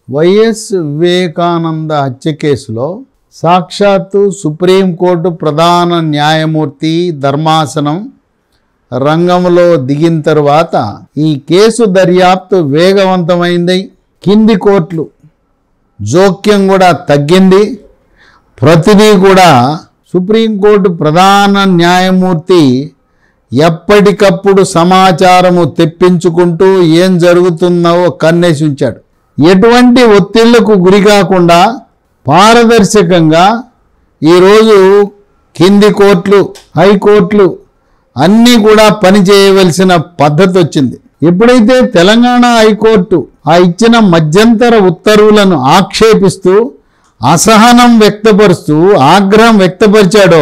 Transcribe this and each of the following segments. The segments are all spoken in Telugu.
వైఎస్ వివేకానంద హత్య కేసులో సాక్షాత్తు సుప్రీంకోర్టు ప్రధాన న్యాయమూర్తి ధర్మాసనం రంగంలో దిగిన తరువాత ఈ కేసు దర్యాప్తు వేగవంతమైంది కింది కోర్టులు జోక్యం కూడా తగ్గింది ప్రతిదీ కూడా సుప్రీంకోర్టు ప్రధాన న్యాయమూర్తి ఎప్పటికప్పుడు సమాచారము తెప్పించుకుంటూ ఏం జరుగుతుందో కన్నేసి ఉంచాడు ఎటువంటి ఒత్తిళ్లకు గురి కాకుండా పారదర్శకంగా ఈరోజు కింది కోర్టులు హైకోర్టులు అన్నీ కూడా పనిచేయవలసిన పద్ధతి వచ్చింది ఎప్పుడైతే తెలంగాణ హైకోర్టు ఆ ఇచ్చిన మధ్యంతర ఉత్తర్వులను ఆక్షేపిస్తూ అసహనం వ్యక్తపరుస్తూ ఆగ్రహం వ్యక్తపరిచాడో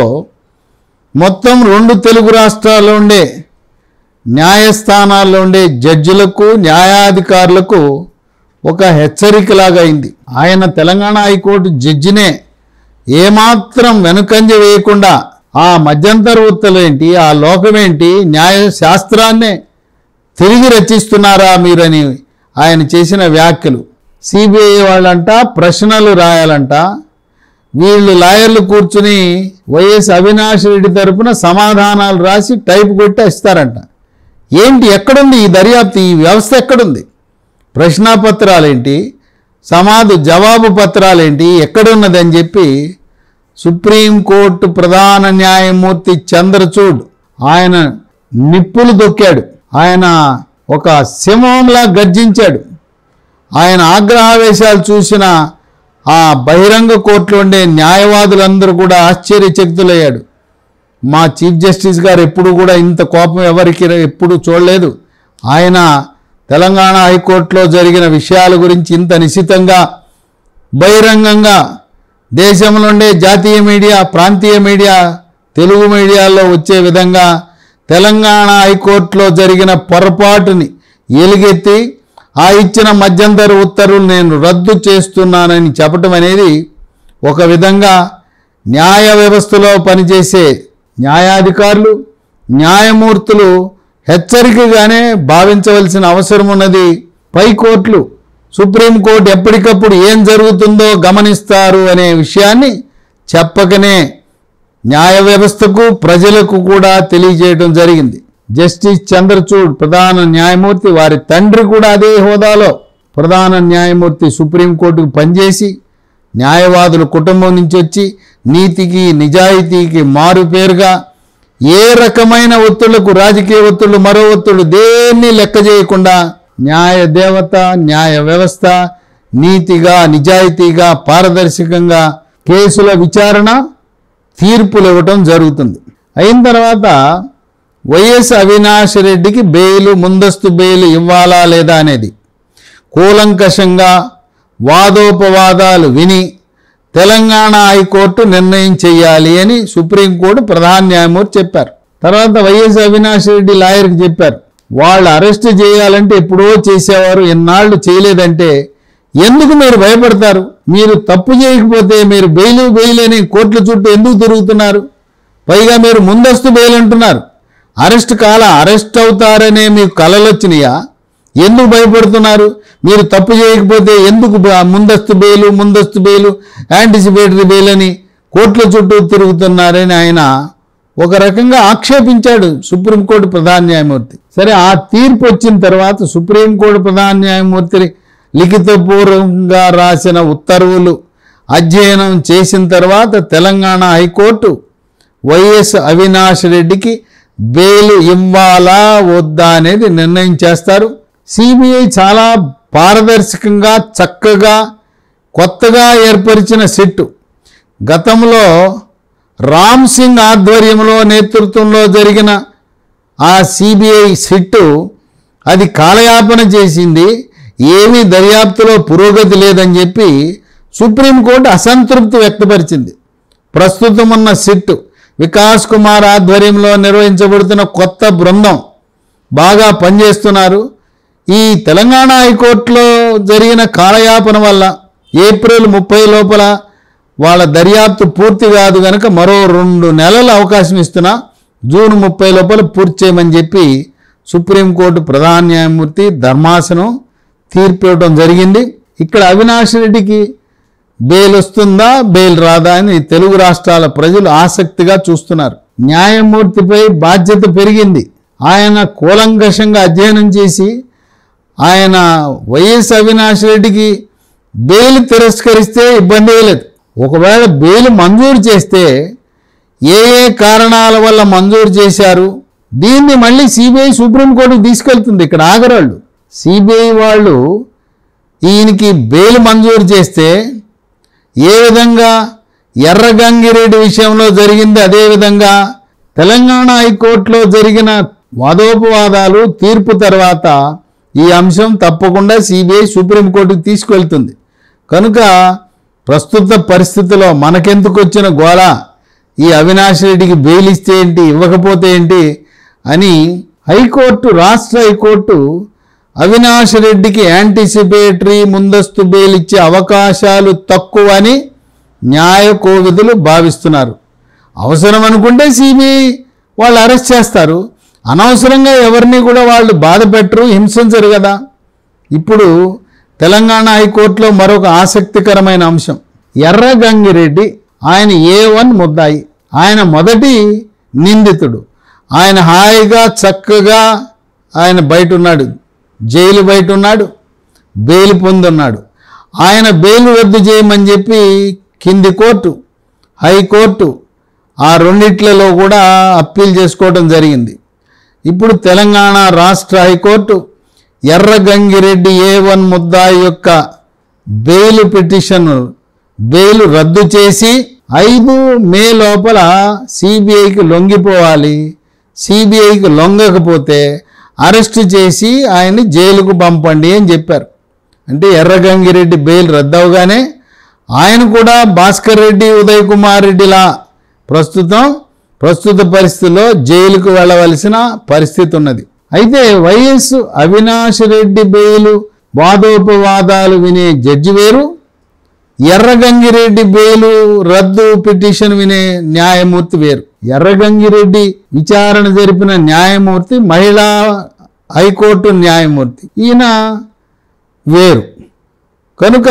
మొత్తం రెండు తెలుగు రాష్ట్రాల్లో ఉండే న్యాయస్థానాల్లో ఉండే జడ్జిలకు న్యాయాధికారులకు ఒక హెచ్చరికలాగా అయింది ఆయన తెలంగాణ హైకోర్టు జడ్జినే ఏమాత్రం వెనుకంజ వేయకుండా ఆ మధ్యంతర ఉత్తలేంటి ఆ లోకమేంటి న్యాయ శాస్త్రాన్నే తిరిగి రచిస్తున్నారా మీరని ఆయన చేసిన వ్యాఖ్యలు సిబిఐ వాళ్ళంట ప్రశ్నలు రాయాలంట వీళ్ళు లాయర్లు కూర్చుని వైఎస్ అవినాష్ రెడ్డి తరపున సమాధానాలు రాసి టైప్ కొట్టి ఇస్తారంట ఏంటి ఎక్కడుంది ఈ దర్యాప్తు ఈ వ్యవస్థ ఎక్కడుంది ప్రశ్నాపత్రాలేంటి సమాధు జవాబు పత్రాలేంటి ఎక్కడున్నదని చెప్పి సుప్రీంకోర్టు ప్రధాన న్యాయమూర్తి చంద్రచూడ్ ఆయన నిప్పులు దొక్కాడు ఆయన ఒక సింహంలా గర్జించాడు ఆయన ఆగ్రహావేశాలు చూసిన ఆ బహిరంగ కోర్టులో ఉండే న్యాయవాదులందరూ కూడా ఆశ్చర్యచకితులయ్యాడు మా చీఫ్ జస్టిస్ గారు ఎప్పుడు కూడా ఇంత కోపం ఎవరికి ఎప్పుడు చూడలేదు ఆయన తెలంగాణ హైకోర్టులో జరిగిన విషయాల గురించి ఇంత నిశితంగా బహిరంగంగా దేశంలో ఉండే జాతీయ మీడియా ప్రాంతీయ మీడియా తెలుగు మీడియాలో వచ్చే విధంగా తెలంగాణ హైకోర్టులో జరిగిన పొరపాటుని ఎలుగెత్తి ఆ ఇచ్చిన మధ్యంతర ఉత్తర్వులు నేను రద్దు చేస్తున్నానని చెప్పటం అనేది ఒక విధంగా న్యాయ వ్యవస్థలో పనిచేసే న్యాయాధికారులు న్యాయమూర్తులు హెచ్చరికగానే భావించవలసిన అవసరం ఉన్నది పై కోర్టులు సుప్రీంకోర్టు ఎప్పటికప్పుడు ఏం జరుగుతుందో గమనిస్తారు అనే విషయాన్ని చెప్పకనే న్యాయ వ్యవస్థకు ప్రజలకు కూడా తెలియజేయడం జరిగింది జస్టిస్ చంద్రచూడ్ ప్రధాన న్యాయమూర్తి వారి తండ్రి కూడా అదే హోదాలో ప్రధాన న్యాయమూర్తి సుప్రీంకోర్టుకు పనిచేసి న్యాయవాదుల కుటుంబం నుంచి వచ్చి నీతికి నిజాయితీకి మారుపేరుగా ఏ రకమైన ఒత్తిళ్లకు రాజకీయ ఒత్తిళ్లు మరో ఒత్తిళ్లు దేన్ని లెక్క చేయకుండా న్యాయ దేవత న్యాయ వ్యవస్థ నీతిగా నిజాయితీగా పారదర్శకంగా కేసుల విచారణ తీర్పులు ఇవ్వటం జరుగుతుంది అయిన తర్వాత వైఎస్ అవినాష్ రెడ్డికి బెయిల్ ముందస్తు బెయిల్ ఇవ్వాలా లేదా అనేది కూలంకషంగా వాదోపవాదాలు విని తెలంగాణ హైకోర్టు నిర్ణయం చేయాలి అని సుప్రీంకోర్టు ప్రధాన న్యాయమూర్తి చెప్పారు తర్వాత వైఎస్ అవినాష్ రెడ్డి లాయర్కి చెప్పారు వాళ్ళు అరెస్ట్ చేయాలంటే ఎప్పుడో చేసేవారు ఎన్నాళ్ళు చేయలేదంటే ఎందుకు మీరు భయపడతారు మీరు తప్పు చేయకపోతే మీరు బెయిల్ బెయిల్ అని కోర్టుల చుట్టూ ఎందుకు తిరుగుతున్నారు పైగా మీరు ముందస్తు బెయిల్ అంటున్నారు అరెస్ట్ కాల అరెస్ట్ అవుతారనే మీకు కలలు వచ్చినాయా ఎందుకు భయపడుతున్నారు మీరు తప్పు చేయకపోతే ఎందుకు బ- ముందస్తు బెయిలు ముందస్తు బెయిలు యాంటిసిపేటరీ బెయిల్ అని కోర్టుల చుట్టూ తిరుగుతున్నారని ఆయన ఒక రకంగా ఆక్షేపించాడు సుప్రీంకోర్టు ప్రధాన న్యాయమూర్తి సరే ఆ తీర్పు వచ్చిన తర్వాత సుప్రీంకోర్టు ప్రధాన న్యాయమూర్తి లిఖితపూర్వకంగా రాసిన ఉత్తర్వులు అధ్యయనం చేసిన తర్వాత తెలంగాణ హైకోర్టు వైఎస్ అవినాష్ రెడ్డికి బెయిల్ ఇవ్వాలా వద్దా అనేది నిర్ణయం చేస్తారు సిబిఐ చాలా పారదర్శకంగా చక్కగా కొత్తగా ఏర్పరిచిన సిట్టు గతంలో రామ్ సింగ్ ఆధ్వర్యంలో నేతృత్వంలో జరిగిన ఆ సిబిఐ సిట్టు అది కాలయాపన చేసింది ఏమీ దర్యాప్తులో పురోగతి లేదని చెప్పి సుప్రీంకోర్టు అసంతృప్తి వ్యక్తపరిచింది ప్రస్తుతం ఉన్న సిట్ వికాస్ కుమార్ ఆధ్వర్యంలో నిర్వహించబడుతున్న కొత్త బృందం బాగా పనిచేస్తున్నారు ఈ తెలంగాణ హైకోర్టులో జరిగిన కాలయాపన వల్ల ఏప్రిల్ ముప్పై లోపల వాళ్ళ దర్యాప్తు పూర్తి కాదు కనుక మరో రెండు నెలల అవకాశం ఇస్తున్నా జూన్ ముప్పై లోపల పూర్తి చేయమని చెప్పి సుప్రీంకోర్టు ప్రధాన న్యాయమూర్తి ధర్మాసనం తీర్పు ఇవ్వడం జరిగింది ఇక్కడ అవినాష్ రెడ్డికి బెయిల్ వస్తుందా బెయిల్ రాదా అని తెలుగు రాష్ట్రాల ప్రజలు ఆసక్తిగా చూస్తున్నారు న్యాయమూర్తిపై బాధ్యత పెరిగింది ఆయన కూలంకషంగా అధ్యయనం చేసి ఆయన వైఎస్ అవినాష్ రెడ్డికి బెయిల్ తిరస్కరిస్తే ఇబ్బంది లేదు ఒకవేళ బెయిల్ మంజూరు చేస్తే ఏ ఏ కారణాల వల్ల మంజూరు చేశారు దీన్ని మళ్ళీ సిబిఐ సుప్రీంకోర్టుకు తీసుకెళ్తుంది ఇక్కడ ఆగరాళ్ళు సిబిఐ వాళ్ళు ఈయనకి బెయిల్ మంజూరు చేస్తే ఏ విధంగా ఎర్రగంగిరెడ్డి విషయంలో జరిగింది అదేవిధంగా తెలంగాణ హైకోర్టులో జరిగిన వాదోపవాదాలు తీర్పు తర్వాత ఈ అంశం తప్పకుండా సిబిఐ సుప్రీంకోర్టుకు తీసుకెళ్తుంది కనుక ప్రస్తుత పరిస్థితిలో మనకెందుకు వచ్చిన గోళ ఈ అవినాష్ రెడ్డికి బెయిల్ ఇస్తే ఏంటి ఇవ్వకపోతే ఏంటి అని హైకోర్టు రాష్ట్ర హైకోర్టు అవినాష్ రెడ్డికి యాంటిసిపేటరీ ముందస్తు బెయిల్ ఇచ్చే అవకాశాలు తక్కువ అని న్యాయ కోవిదులు భావిస్తున్నారు అవసరం అనుకుంటే సిబిఐ వాళ్ళు అరెస్ట్ చేస్తారు అనవసరంగా ఎవరిని కూడా వాళ్ళు బాధ పెట్టరు హింసించరు కదా ఇప్పుడు తెలంగాణ హైకోర్టులో మరొక ఆసక్తికరమైన అంశం ఎర్రగంగిరెడ్డి ఆయన ఏ వన్ ముద్దాయి ఆయన మొదటి నిందితుడు ఆయన హాయిగా చక్కగా ఆయన బయట ఉన్నాడు జైలు బయట ఉన్నాడు బెయిల్ పొందున్నాడు ఆయన బెయిల్ రద్దు చేయమని చెప్పి కింది కోర్టు హైకోర్టు ఆ రెండిట్లలో కూడా అప్పీల్ చేసుకోవడం జరిగింది ఇప్పుడు తెలంగాణ రాష్ట్ర హైకోర్టు ఎర్రగంగిరెడ్డి ఏ వన్ ముద్దాయి యొక్క బెయిల్ పిటిషన్ బెయిల్ రద్దు చేసి ఐదు మే లోపల సిబిఐకి లొంగిపోవాలి సిబిఐకి లొంగకపోతే అరెస్ట్ చేసి ఆయన్ని జైలుకు పంపండి అని చెప్పారు అంటే ఎర్రగంగిరెడ్డి బెయిల్ రద్దవగానే ఆయన కూడా భాస్కర్ రెడ్డి ఉదయ్ కుమార్ రెడ్డిలా ప్రస్తుతం ప్రస్తుత పరిస్థితిలో జైలుకు వెళ్ళవలసిన పరిస్థితి ఉన్నది అయితే వైఎస్ అవినాష్ రెడ్డి బెయిలు వాదోపవాదాలు వినే జడ్జి వేరు ఎర్రగంగిరెడ్డి బెయిలు రద్దు పిటిషన్ వినే న్యాయమూర్తి వేరు ఎర్రగంగిరెడ్డి విచారణ జరిపిన న్యాయమూర్తి మహిళా హైకోర్టు న్యాయమూర్తి ఈయన వేరు కనుక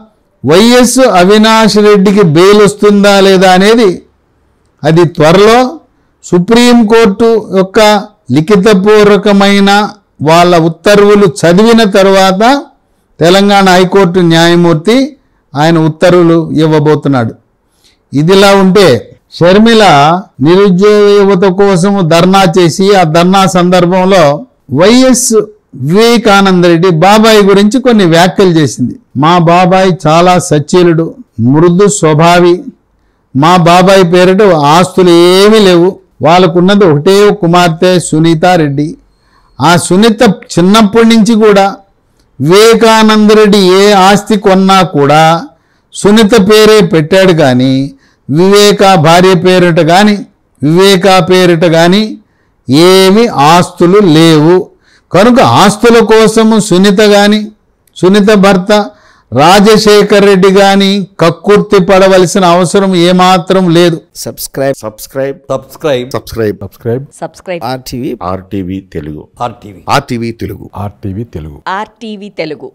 వైఎస్ అవినాష్ రెడ్డికి బెయిల్ వస్తుందా లేదా అనేది అది త్వరలో సుప్రీంకోర్టు యొక్క లిఖితపూర్వకమైన వాళ్ళ ఉత్తర్వులు చదివిన తర్వాత తెలంగాణ హైకోర్టు న్యాయమూర్తి ఆయన ఉత్తర్వులు ఇవ్వబోతున్నాడు ఇదిలా ఉంటే షర్మిల నిరుద్యోగ యువత కోసం ధర్నా చేసి ఆ ధర్నా సందర్భంలో వైఎస్ వివేకానంద రెడ్డి బాబాయ్ గురించి కొన్ని వ్యాఖ్యలు చేసింది మా బాబాయ్ చాలా సచ్చీలుడు మృదు స్వభావి మా బాబాయ్ పేరిట ఆస్తులు ఏమీ లేవు వాళ్ళకున్నది ఒకటే ఒక కుమార్తె సునీత రెడ్డి ఆ సునీత చిన్నప్పటి నుంచి కూడా వివేకానంద రెడ్డి ఏ ఆస్తి కొన్నా కూడా సునీత పేరే పెట్టాడు కానీ వివేక భార్య పేరిట కానీ వివేక పేరిట కానీ ఏమి ఆస్తులు లేవు కనుక ఆస్తుల కోసము సునీత కానీ సునీత భర్త రాజశేఖర్ రెడ్డి కానీ కక్కుర్తి పడవలసిన అవసరం ఏమాత్రం లేదు subscribe subscribe subscribe subscribe subscribe subscribe RTV RTV Telugu RTV RTV Telugu RTV Telugu RTV Telugu